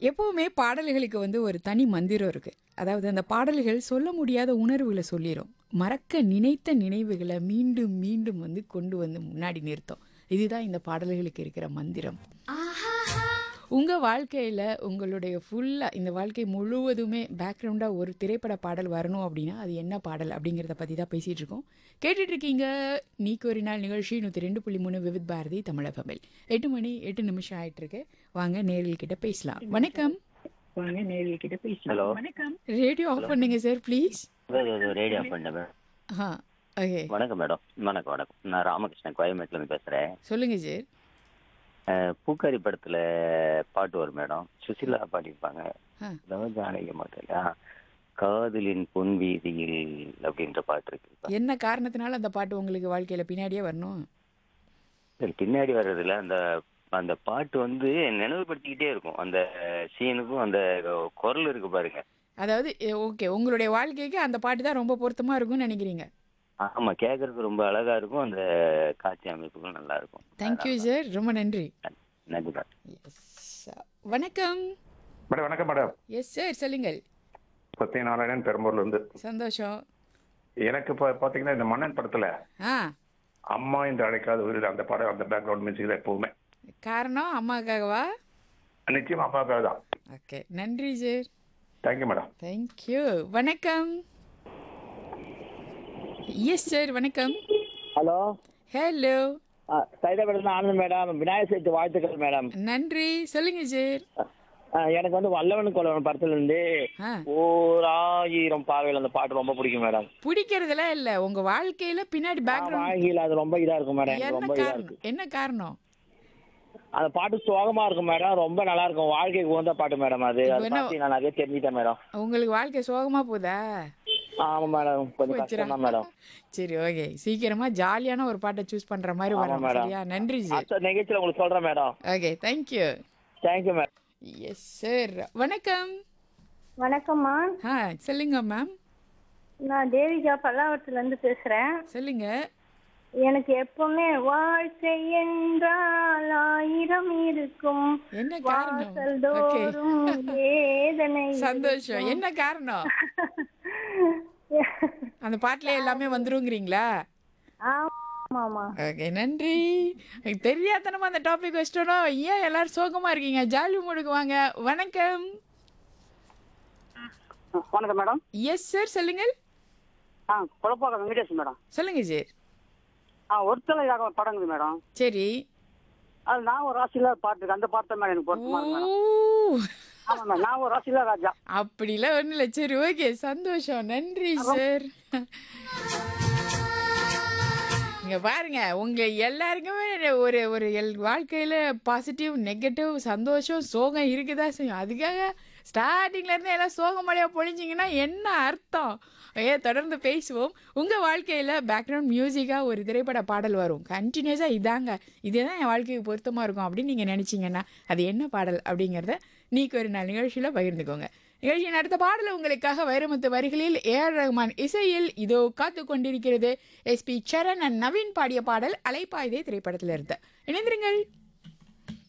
எப்பவுமே பாடல்களுக்கு வந்து ஒரு தனி மந்திரம் இருக்கு அதாவது அந்த பாடல்கள் சொல்ல முடியாத உணர்வுகளை சொல்லிடும் மறக்க நினைத்த நினைவுகளை மீண்டும் மீண்டும் வந்து கொண்டு வந்து முன்னாடி நிறுத்தும் இதுதான் இந்த பாடல்களுக்கு இருக்கிற மந்திரம் உங்க வாழ்க்கையில உங்களுடைய ஃபுல்லா இந்த வாழ்க்கை முழுவதுமே பேக்ரவுண்டா ஒரு திரைப்பட பாடல் வரணும் அப்படின்னா அது என்ன பாடல் அப்படிங்கிறத பத்தி தான் பேசிட்டு இருக்கோம் கேட்டுட்டு இருக்கீங்க நீக்கு ஒரு நாள் நிகழ்ச்சி நூற்றி ரெண்டு புள்ளி மூணு விவித் பாரதி தமிழகமில் எட்டு மணி எட்டு நிமிஷம் ஆயிட்டு இருக்கு வாங்க நேரில் கிட்ட பேசலாம் வணக்கம் வாங்க நேரில் கிட்ட பேசலாம் ஹலோ வணக்கம் ரேடியோ ஆஃப் பண்ணுங்க சார் ப்ளீஸ் ரேடியோ பண்ணேன் மேடம் ஆ ஓகே வணக்கம் மேடம் வணக்கம் வணக்கம் நான் ராமகிருஷ்ணன் கோயம்பேட்டில் இருந்து பேசுகிறேன் சொல்லுங்க சார் பூக்காரி படத்தில் பாட்டு வரும் மேடம் சுசிலா பாடியிருப்பாங்க ஆ. அதாவது ஜானகி மாட்டா காதலின் பொன் வீதியில் அப்படின்ற பாட்டு இருக்கு என்ன காரணத்தினால அந்த பாட்டு உங்களுக்கு வாழ்க்கையில பின்னாடியே வரணும் சரி, பின்னாடி வர்றதுல அந்த அந்த பாட்டு வந்து நினைவுபடுத்திக்கிட்டே இருக்கும் அந்த சீனுக்கும் அந்த குரல் இருக்கு பாருங்க அதாவது ஓகே உங்களுடைய வாழ்க்கைக்கு அந்த பாட்டு தான் ரொம்ப பொருத்தமா இருக்கும்னு நினைக்கிறீங்க ஆமா கேட்கறதுக்கு ரொம்ப அழகா இருக்கும் அந்த காட்சி அமைப்புக்கும் நல்லா இருக்கும் தேங்க்யூ சார் ரொம்ப நன்றி நன்றி மேடம் எஸ் வணக்கம் மேடம் வணக்கம் மேடம் எஸ் சார் சொல்லுங்கள் சத்யநாராயணன் பெரம்பூர்ல இருந்து சந்தோஷம் எனக்கு இப்போ பார்த்தீங்கன்னா இந்த மன்னன் படத்துல ஆ அம்மா என்று அழைக்காத உயிர் அந்த படம் அந்த பேக்ரவுண்ட் மியூசிக்ல எப்பவுமே காரணம் அம்மாக்காகவா நிச்சயம் அப்பாவுக்காக தான் ஓகே நன்றி சார் தேங்க்யூ மேடம் தேங்க்யூ வணக்கம் எஸ் சார் வணக்கம் ஹலோ ஹலோ சைதாபேட்டில் ஆனந்த் மேடம் விநாயகர் சதுர்த்தி வாழ்த்துக்கள் மேடம் நன்றி சொல்லுங்க சார் ஆ, எனக்கு வந்து வல்லவன் கொல்லவன் படத்துல இருந்து ஆ ஓர் ஆயிரம் பார்வையில் அந்த பாட்டு ரொம்ப பிடிக்கும் மேடம் பிடிக்கிறதுலாம் இல்ல உங்க வாழ்க்கையில பின்னாடி பேக்ரவுண்ட் வாழ்க்கையில் அது ரொம்ப இதா இருக்கும் மேடம் எனக்கு என்ன ரொம்ப இதா காரணம் இருக்கு என்ன காரணம் அந்த பாட்டு சோகமா இருக்கும் மேடம் ரொம்ப நல்லா இருக்கும் வாழ்க்கைக்கு உகந்த பாட்டு மேடம் அது இப்ப அதை என்ன- பார்த்து நான் நிறைய தெரிஞ்சுட்டேன் மேடம் உங்களுக்கு வாழ்க்கை சோகமா போதா ஆமா மேடம் கொஞ்சம் போச்சுடா. கஷ்டம் தான் மேடம் சரி ஓகே சீக்கிரமா ஜாலியான ஒரு பாட்டை சூஸ் பண்ற மாதிரி ஆமா, வரும் மேடம். சரியா நன்றி சார் அடுத்த நிகழ்ச்சியில் உங்களுக்கு சொல்றேன் madam okay thank you thank you madam yes sir வணக்கம் வணக்கம்மா ஆ சொல்லுங்க மேம் நான் தேவிகா பல்லாவரத்துல இருந்து பேசுறேன் சொல்லுங்க எனக்கு எப்பவுமே வாழ்க்கை என்றால் ஆயிரம் இருக்கும் என்ன காரணம் வாசல் ஓகே தோறும் வேதனை சந்தோஷம் என்ன காரணம் அந்த பாட்டுல எல்லாமே வந்துருங்கிறீங்களா ஆமாமா ஓகே நன்றி எனக்கு தெரியாதனமா அந்த டாபிக் வச்சிட்டோம் ஏன் எல்லாரும் சோகமா இருக்கீங்க ஜாலி மூடுக்கு வாங்க வணக்கம் வணக்கம் மேடம் எஸ் சார் சொல்லுங்கள் ஆ குழப்பாக்கம் வெங்கடேஷ் மேடம் சொல்லுங்க சார் ஆ ஒருத்தலையாக படங்குது மேடம் சரி அது நான் ஒரு ராசியில பாட்டு இருக்கு அந்த பாட்டு தான் மேடம் எனக்கு பொருத்தமா இருக்கு மேடம் ஊ. ஆமா மேடம் நான் ஒரு ராசியில ராஜா அப்படிலாம் ஒன்றும் இல்லை சரி ஓகே சந்தோஷம் நன்றி சார் இங்க பாருங்க உங்க எல்லாருக்குமே ஒரு ஒரு எல் வாழ்க்கையில பாசிட்டிவ் நெகட்டிவ் சந்தோஷம் சோகம் இருக்குதா செய்யும் அதுக்காக ஸ்டார்டிங்ல இருந்து எல்லாம் சோகமலையா பொழிஞ்சிங்கன்னா என்ன அர்த்தம் ஏ தொடர்ந்து பேசுவோம் உங்க வாழ்க்கையில பேக்ரவுண்ட் மியூசிக்கா ஒரு திரைப்பட பாடல் வரும் கண்டினியூஸா இதாங்க இதுதான் என் வாழ்க்கைக்கு பொருத்தமா இருக்கும் அப்படின்னு நீங்க நினைச்சீங்கன்னா அது என்ன பாடல் அப்படிங்கிறத நீக்கு ஒரு நாள் நிகழ்ச்சியில பகிர்ந்துக்கோங்க நிகழ்ச்சியின் அடுத்த பாடல் உங்களுக்காக வைரமுத்து வரிகளில் ஏ ஆர் ரஹ்மான் இசையில் இதோ காத்து கொண்டிருக்கிறது எஸ்பி சரண் அண்ட் நவீன் பாடிய பாடல் அலைப்பாய்தே திரைப்படத்தில் இருந்து இணைந்திருங்கள்